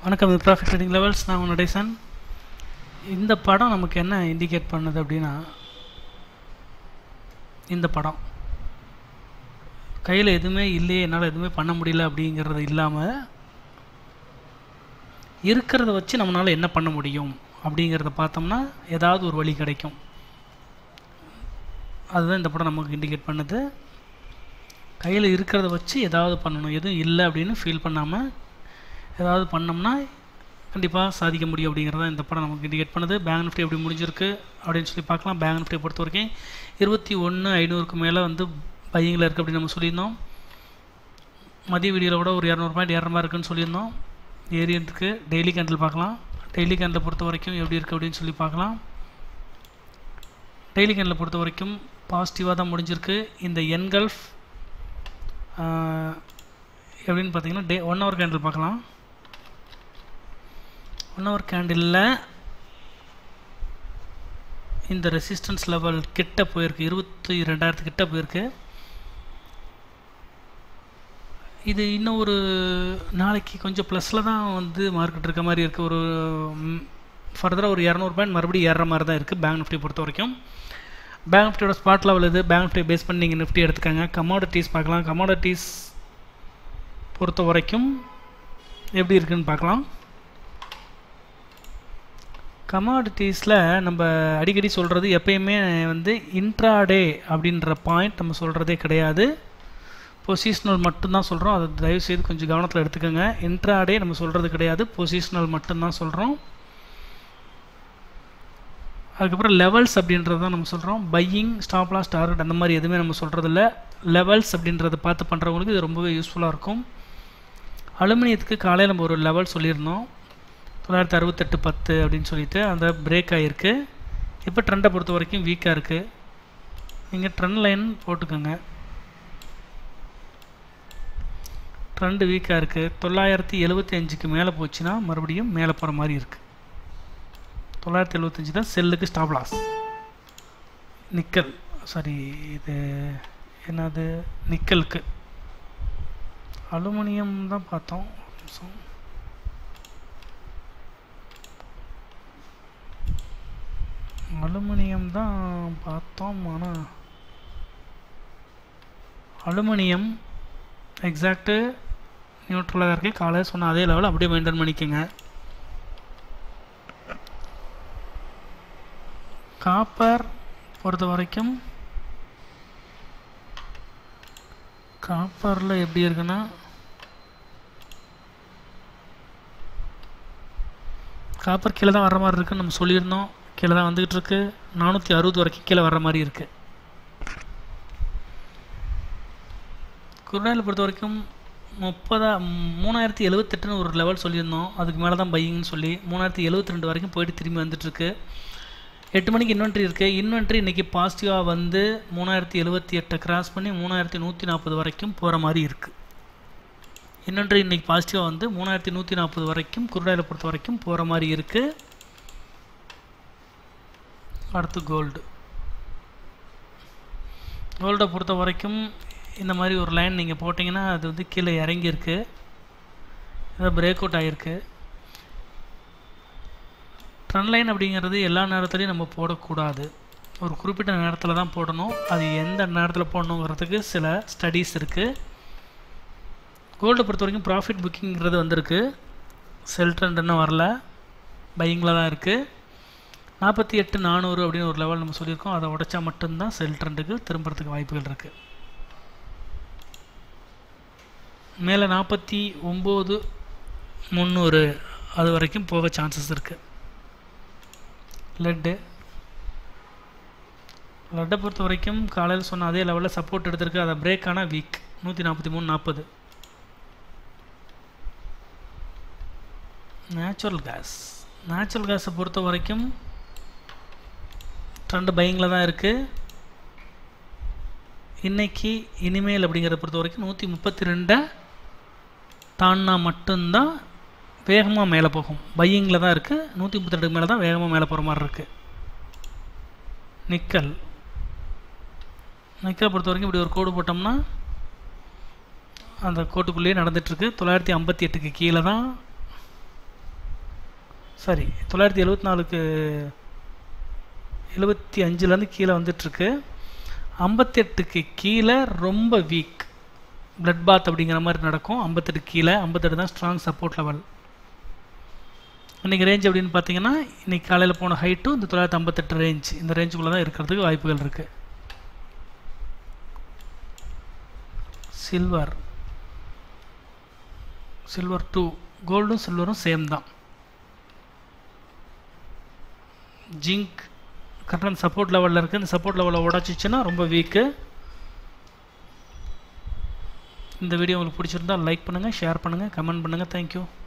வணக்கம் இது profit trading levels நான் உங்கள் நடேசன் இந்த படம் நமக்கு என்ன இண்டிகேட் பண்ணுது அப்படின்னா இந்த படம் கையில் எதுவுமே இல்லையே என்னால் எதுவுமே பண்ண முடியல அப்படிங்கிறது இல்லாமல் இருக்கிறத வச்சு நம்மளால் என்ன பண்ண முடியும் அப்படிங்கிறத பார்த்தோம்னா ஏதாவது ஒரு வழி கிடைக்கும் அதுதான் இந்த படம் நமக்கு இண்டிகேட் பண்ணுது கையில் இருக்கிறத வச்சு ஏதாவது பண்ணணும் எதுவும் இல்லை அப்படின்னு ஃபீல் பண்ணாமல் ஏதாவது பண்ணோம்னா கண்டிப்பாக சாதிக்க முடியும் அப்படிங்கிறத இந்த படம் நமக்கு இண்டிகேட் பண்ணுது பேங்க் நிஃப்டி எப்படி முடிஞ்சிருக்கு அப்படின்னு சொல்லி பார்க்கலாம் பேங்க் நிஃப்டியை பொறுத்த வரைக்கும் இருபத்தி ஒன்று ஐநூறுக்கு மேலே வந்து பையிங்கில் இருக்குது அப்படின்னு நம்ம சொல்லியிருந்தோம் மதிய வீடியோவில் கூட ஒரு இரநூறு பாயிண்ட் இரநூறுபா இருக்குன்னு சொல்லியிருந்தோம் ஏரியன்ட்டுக்கு டெய்லி கேண்டில் பார்க்கலாம் டெய்லி கேண்டில் பொறுத்த வரைக்கும் எப்படி இருக்குது அப்படின்னு சொல்லி பார்க்கலாம் டெய்லி கேண்டில் பொறுத்த வரைக்கும் பாசிட்டிவாக தான் முடிஞ்சிருக்கு இந்த என்கல்ஃப் எப்படின்னு பார்த்தீங்கன்னா டே ஒன் ஹவர் கேண்டில் பார்க்கலாம் ஒன் ஹவர் கேண்டிலில் இந்த ரெசிஸ்டன்ஸ் லெவல் கிட்ட போயிருக்கு இருபத்தி ரெண்டாயிரத்து கிட்ட போயிருக்கு இது இன்னும் ஒரு நாளைக்கு கொஞ்சம் ப்ளஸில் தான் வந்து மார்க்கெட் இருக்க மாதிரி இருக்குது ஒரு ஃபர்தராக ஒரு இரநூறு பாயிண்ட் மறுபடியும் ஏறுற மாதிரி தான் இருக்குது பேங்க் நிஃப்டி பொறுத்த வரைக்கும் பேங்க் நிஃப்டியோட ஸ்பாட் லெவல் இது பேங்க் நிஃப்டி பேஸ் பண்ணி நீங்கள் நிஃப்டி எடுத்துக்கோங்க கமாடிட்டிஸ் பார்க்கலாம் கமாடிட்டிஸ் பொறுத்த வரைக்கும் எப்படி இருக்குன்னு பார்க்கலாம் கமாடிட்டிஸில் நம்ம அடிக்கடி சொல்கிறது எப்பயுமே வந்து இன்ட்ராடே அப்படின்ற பாயிண்ட் நம்ம சொல்கிறதே கிடையாது பொசிஷனல் மட்டும்தான் சொல்கிறோம் அதை தயவுசெய்து கொஞ்சம் கவனத்தில் எடுத்துக்கோங்க இன்ட்ராடே நம்ம சொல்கிறது கிடையாது பொசிஷனல் மட்டும்தான் சொல்கிறோம் அதுக்கப்புறம் லெவல்ஸ் அப்படின்றது தான் நம்ம சொல்கிறோம் பையிங் ஸ்டாப் லாஸ் டார்கெட் அந்த மாதிரி எதுவுமே நம்ம சொல்கிறதில்ல லெவல்ஸ் அப்படின்றத பார்த்து பண்ணுறவங்களுக்கு இது ரொம்பவே யூஸ்ஃபுல்லாக இருக்கும் அலுமினியத்துக்கு காலையில் நம்ம ஒரு லெவல் சொல்லியிருந்தோம் தொள்ளாயிரத்தி அறுபத்தெட்டு பத்து அப்படின்னு சொல்லிட்டு அந்த பிரேக் ஆகிருக்கு இப்போ ட்ரெண்டை பொறுத்த வரைக்கும் வீக்காக இருக்குது நீங்கள் ட்ரெண்ட் லைன் போட்டுக்கோங்க ட்ரெண்டு வீக்காக இருக்குது தொள்ளாயிரத்தி எழுபத்தி அஞ்சுக்கு மேலே போச்சுன்னா மறுபடியும் மேலே போகிற மாதிரி இருக்குது தொள்ளாயிரத்தி எழுபத்தஞ்சி தான் செல்லுக்கு ஸ்டாப் லாஸ் நிக்கல் சாரி இது என்னது நிக்கலுக்கு அலுமினியம் தான் பார்த்தோம் நிமிஷம் அலுமினியம் தான் பார்த்தோம் ஆனால் அலுமினியம் எக்ஸாக்டு நியூட்ரலாக இருக்குது காலையில் சொன்ன அதே லெவல் அப்படியே மெயின்டைன் பண்ணிக்கோங்க காப்பர் பொறுத்த வரைக்கும் காப்பரில் எப்படி இருக்குன்னா காப்பர் கீழே தான் வர மாதிரி இருக்குன்னு நம்ம சொல்லியிருந்தோம் கீழே தான் வந்துக்கிட்டு இருக்கு நானூற்றி அறுபது வரைக்கும் கீழே வர மாதிரி இருக்குது குருநாயில் பொறுத்த வரைக்கும் முப்பதா மூணாயிரத்தி எழுவத்தெட்டுன்னு ஒரு லெவல் சொல்லியிருந்தோம் அதுக்கு மேலே தான் பையிங்னு சொல்லி மூணாயிரத்தி எழுபத்தி ரெண்டு வரைக்கும் போயிட்டு திரும்பி வந்துட்டுருக்கு எட்டு மணிக்கு இன்வென்ட்ரி இருக்குது இன்வென்ட்ரி இன்றைக்கி பாசிட்டிவாக வந்து மூணாயிரத்தி எழுபத்தி எட்டை கிராஸ் பண்ணி மூணாயிரத்தி நூற்றி நாற்பது வரைக்கும் போகிற மாதிரி இருக்குது இன்வென்ட்ரி இன்றைக்கி பாசிட்டிவாக வந்து மூணாயிரத்தி நூற்றி நாற்பது வரைக்கும் குருடாயில் பொறுத்த வரைக்கும் போகிற மாதிரி இருக்குது அடுத்து கோல்டு கோல்டை பொறுத்த வரைக்கும் இந்த மாதிரி ஒரு லைன் நீங்கள் போட்டிங்கன்னா அது வந்து கீழே இறங்கியிருக்கு ஏதோ பிரேக் அவுட் ஆகிருக்கு ட்ரெண்ட் லைன் அப்படிங்கிறது எல்லா நேரத்துலையும் நம்ம போடக்கூடாது ஒரு குறிப்பிட்ட நேரத்தில் தான் போடணும் அது எந்த நேரத்தில் போடணுங்கிறதுக்கு சில ஸ்டடீஸ் இருக்குது கோல்டை பொறுத்த வரைக்கும் ப்ராஃபிட் புக்கிங்கிறது வந்திருக்கு செல் ட்ரெண்ட் இன்னும் வரல பையிங்கில் தான் இருக்குது நாற்பத்தி எட்டு நானூறு அப்படின்னு ஒரு லெவல் நம்ம சொல்லியிருக்கோம் அதை உடைச்சா மட்டும்தான் செல் ட்ரெண்டுக்கு திரும்புறதுக்கு வாய்ப்புகள் இருக்குது மேலே நாற்பத்தி ஒம்பது முந்நூறு அது வரைக்கும் போக சான்சஸ் இருக்குது லெட்டு லெட்டை பொறுத்த வரைக்கும் காலையில் சொன்ன அதே லெவலில் சப்போர்ட் எடுத்திருக்கு அதை பிரேக் ஆனால் வீக் நூற்றி நாற்பத்தி மூணு நாற்பது நேச்சுரல் கேஸ் நேச்சுரல் கேஸை பொறுத்த வரைக்கும் ட்ரெண்டு பையிங்கில் தான் இருக்குது இன்றைக்கி இனிமேல் அப்படிங்கிறத பொறுத்த வரைக்கும் நூற்றி முப்பத்தி ரெண்டை தாண்டினா மட்டும்தான் வேகமாக மேலே போகும் பையிங்கில் தான் இருக்குது நூற்றி முப்பத்தி ரெண்டுக்கு மேலே தான் வேகமாக மேலே போகிற மாதிரி இருக்குது நிக்கல் நிக்கலை பொறுத்த வரைக்கும் இப்படி ஒரு கோடு போட்டோம்னா அந்த கோட்டுக்குள்ளேயே நடந்துகிட்ருக்கு தொள்ளாயிரத்தி ஐம்பத்தி எட்டுக்கு கீழே தான் சாரி தொள்ளாயிரத்தி எழுபத்தி நாலுக்கு எழுபத்தி அஞ்சுலேருந்து கீழே வந்துட்டுருக்கு ஐம்பத்தெட்டுக்கு கீழே ரொம்ப வீக் blood பாத் அப்படிங்கிற மாதிரி நடக்கும் ஐம்பத்தெட்டு கீழே ஐம்பத்தெட்டு தான் ஸ்ட்ராங் சப்போர்ட் லெவல் இன்றைக்கி ரேஞ்ச் அப்படின்னு பார்த்தீங்கன்னா இன்றைக்கி காலையில் போன ஹைட்டும் இந்த தொள்ளாயிரத்தி ஐம்பத்தெட்டு ரேஞ்ச் இந்த ரேஞ்சுக்குள்ளே தான் இருக்கிறதுக்கு வாய்ப்புகள் இருக்குது சில்வர் சில்வர் டூ கோல்டும் சில்வரும் சேம் தான் ஜிங்க் கரெக்டான சப்போர்ட் லெவலில் இருக்குது இந்த சப்போர்ட் லெவலில் உடச்சிச்சின்னா ரொம்ப வீக்கு இந்த வீடியோ உங்களுக்கு பிடிச்சிருந்தா லைக் பண்ணுங்கள் ஷேர் பண்ணுங்கள் கமெண்ட் பண்ணுங்கள் தேங்க்யூ